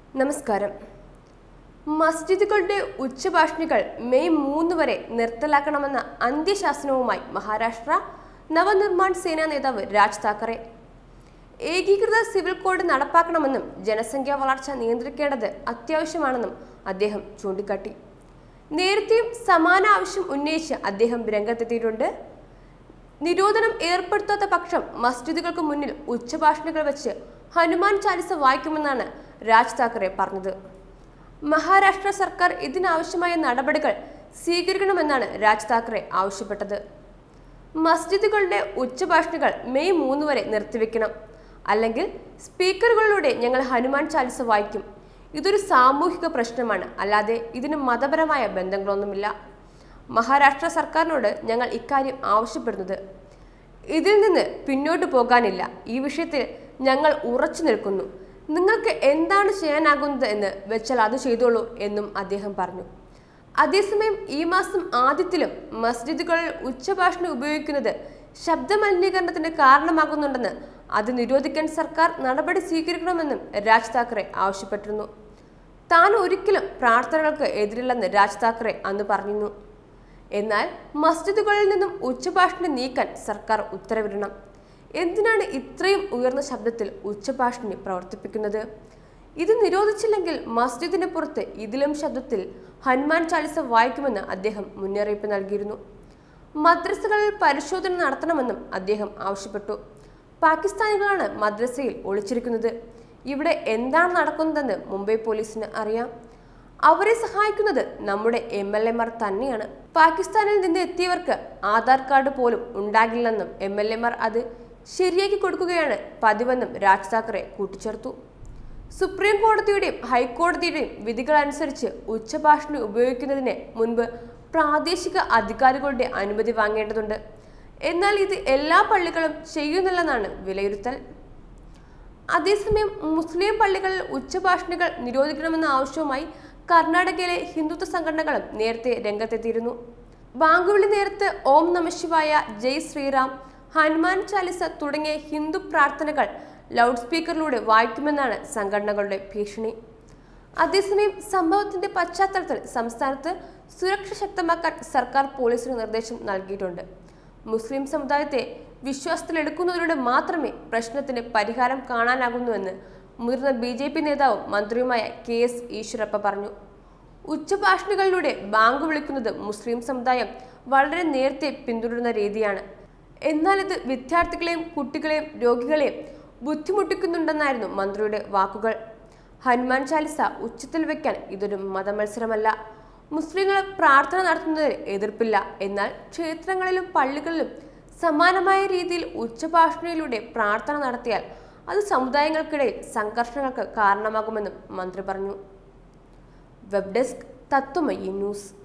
നമസ്കാരം മസ്ജിദുകളുടെ ഉച്ചഭാഷണികൾ മെയ് മൂന്ന് വരെ നിർത്തലാക്കണമെന്ന അന്ത്യശാസനവുമായി മഹാരാഷ്ട്ര നവനിർമ്മാൺ സേനാ നേതാവ് രാജ് താക്കറെ ഏകീകൃത സിവിൽ കോഡ് നടപ്പാക്കണമെന്നും ജനസംഖ്യാ വളർച്ച നിയന്ത്രിക്കേണ്ടത് അത്യാവശ്യമാണെന്നും അദ്ദേഹം ചൂണ്ടിക്കാട്ടി നേരത്തെയും സമാന ആവശ്യം ഉന്നയിച്ച് അദ്ദേഹം രംഗത്തെത്തിയിട്ടുണ്ട് നിരോധനം ഏർപ്പെടുത്താത്ത പക്ഷം മസ്ജിദുകൾക്ക് മുന്നിൽ ഉച്ചഭാഷണികൾ വെച്ച് ഹനുമാൻ ചാലിസ വായിക്കുമെന്നാണ് രാജ് താക്കറെ പറഞ്ഞത് മഹാരാഷ്ട്ര സർക്കാർ ഇതിനാവശ്യമായ നടപടികൾ സ്വീകരിക്കണമെന്നാണ് രാജ് താക്കറെ ആവശ്യപ്പെട്ടത് മസ്ജിദുകളുടെ ഉച്ചഭാഷണികൾ മെയ് മൂന്ന് വരെ നിർത്തിവെക്കണം അല്ലെങ്കിൽ സ്പീക്കറുകളിലൂടെ ഞങ്ങൾ ഹനുമാൻ ചാലിസ വായിക്കും ഇതൊരു സാമൂഹിക പ്രശ്നമാണ് അല്ലാതെ ഇതിന് മതപരമായ ബന്ധങ്ങളൊന്നുമില്ല മഹാരാഷ്ട്ര സർക്കാരിനോട് ഞങ്ങൾ ഇക്കാര്യം ആവശ്യപ്പെടുന്നത് ഇതിൽ നിന്ന് പിന്നോട്ട് പോകാനില്ല ഈ വിഷയത്തിൽ ഞങ്ങൾ ഉറച്ചു നിൽക്കുന്നു നിങ്ങൾക്ക് എന്താണ് ചെയ്യാനാകുന്നത് എന്ന് വെച്ചാൽ അത് ചെയ്തോളൂ എന്നും അദ്ദേഹം പറഞ്ഞു അതേസമയം ഈ മാസം ആദ്യത്തിലും മസ്ജിദുകളിൽ ഉച്ചഭാഷണം ഉപയോഗിക്കുന്നത് ശബ്ദമലിനീകരണത്തിന് കാരണമാകുന്നുണ്ടെന്ന് അത് നിരോധിക്കാൻ സർക്കാർ നടപടി സ്വീകരിക്കണമെന്നും രാജ് താക്കറെ ആവശ്യപ്പെട്ടിരുന്നു താൻ ഒരിക്കലും പ്രാർത്ഥനകൾക്ക് എതിരില്ലെന്ന് രാജ് താക്കറെ അന്ന് പറഞ്ഞിരുന്നു എന്നാൽ മസ്ജിദുകളിൽ നിന്നും ഉച്ചഭാഷണി നീക്കാൻ സർക്കാർ ഉത്തരവിടണം എന്തിനാണ് ഇത്രയും ഉയർന്ന ശബ്ദത്തിൽ ഉച്ചഭാഷണി പ്രവർത്തിപ്പിക്കുന്നത് ഇത് നിരോധിച്ചില്ലെങ്കിൽ മസ്ജിദിന് പുറത്ത് ഇതിലും ശബ്ദത്തിൽ ഹനുമാൻ ചാലിസ വായിക്കുമെന്ന് അദ്ദേഹം മുന്നറിയിപ്പ് നൽകിയിരുന്നു മദ്രസകളിൽ പരിശോധന നടത്തണമെന്നും അദ്ദേഹം ആവശ്യപ്പെട്ടു പാകിസ്ഥാനികളാണ് മദ്രസയിൽ ഒളിച്ചിരിക്കുന്നത് ഇവിടെ എന്താണ് നടക്കുന്നതെന്ന് മുംബൈ പോലീസിന് അറിയാം അവരെ സഹായിക്കുന്നത് നമ്മുടെ എം എൽ എമാർ തന്നെയാണ് പാകിസ്ഥാനിൽ നിന്ന് എത്തിയവർക്ക് ആധാർ കാർഡ് പോലും ഉണ്ടാകില്ലെന്നും എം എൽ എമാർ അത് ശരിയാക്കി കൊടുക്കുകയാണ് പതിവെന്നും രാജ് താക്കറെ കൂട്ടിച്ചേർത്തു സുപ്രീം കോടതിയുടെയും ഹൈക്കോടതിയുടെയും വിധികൾ അനുസരിച്ച് ഉച്ചഭാഷണി ഉപയോഗിക്കുന്നതിന് മുൻപ് പ്രാദേശിക അധികാരികളുടെ അനുമതി വാങ്ങേണ്ടതുണ്ട് എന്നാൽ ഇത് എല്ലാ പള്ളികളും ചെയ്യുന്നില്ലെന്നാണ് വിലയിരുത്തൽ അതേസമയം മുസ്ലിം പള്ളികളിൽ ഉച്ചഭാഷണികൾ നിരോധിക്കണമെന്ന ആവശ്യവുമായി കർണാടകയിലെ ഹിന്ദുത്വ സംഘടനകളും നേരത്തെ രംഗത്തെത്തിയിരുന്നു ബാങ്കുവിളി നേരത്ത് ഓം നമശിവായ ജയ് ശ്രീറാം ഹനുമാൻ ചാലിസ തുടങ്ങിയ ഹിന്ദു പ്രാർത്ഥനകൾ ലൗഡ് സ്പീക്കറിലൂടെ വായിക്കുമെന്നാണ് സംഘടനകളുടെ ഭീഷണി അതേസമയം സംഭവത്തിന്റെ പശ്ചാത്തലത്തിൽ സംസ്ഥാനത്ത് സുരക്ഷ ശക്തമാക്കാൻ സർക്കാർ പോലീസിന് നിർദ്ദേശം നൽകിയിട്ടുണ്ട് മുസ്ലിം സമുദായത്തെ വിശ്വാസത്തിലെടുക്കുന്നതിലൂടെ മാത്രമേ പ്രശ്നത്തിന് പരിഹാരം കാണാനാകുന്നുവെന്ന് മുതിർന്ന ബി ജെ പി നേതാവും മന്ത്രിയുമായ കെ എസ് ഈശ്വരപ്പ പറഞ്ഞു ഉച്ചഭാഷണികളിലൂടെ ബാങ്ക് വിളിക്കുന്നത് മുസ്ലിം സമുദായം വളരെ നേരത്തെ പിന്തുടരുന്ന രീതിയാണ് എന്നാൽ ഇത് വിദ്യാർത്ഥികളെയും കുട്ടികളെയും രോഗികളെയും ബുദ്ധിമുട്ടിക്കുന്നുണ്ടെന്നായിരുന്നു മന്ത്രിയുടെ വാക്കുകൾ ഹനുമാൻ ചാലിസ ഉച്ചത്തിൽ വെക്കാൻ ഇതൊരു മതമത്സരമല്ല മുസ്ലിങ്ങൾ പ്രാർത്ഥന നടത്തുന്നതിൽ എതിർപ്പില്ല എന്നാൽ ക്ഷേത്രങ്ങളിലും പള്ളികളിലും സമാനമായ രീതിയിൽ ഉച്ചഭാഷണയിലൂടെ പ്രാർത്ഥന നടത്തിയാൽ അത് സമുദായങ്ങൾക്കിടയിൽ സംഘർഷങ്ങൾക്ക് കാരണമാകുമെന്നും മന്ത്രി പറഞ്ഞു വെബ് ഡെസ്ക് തത്വമയി ന്യൂസ്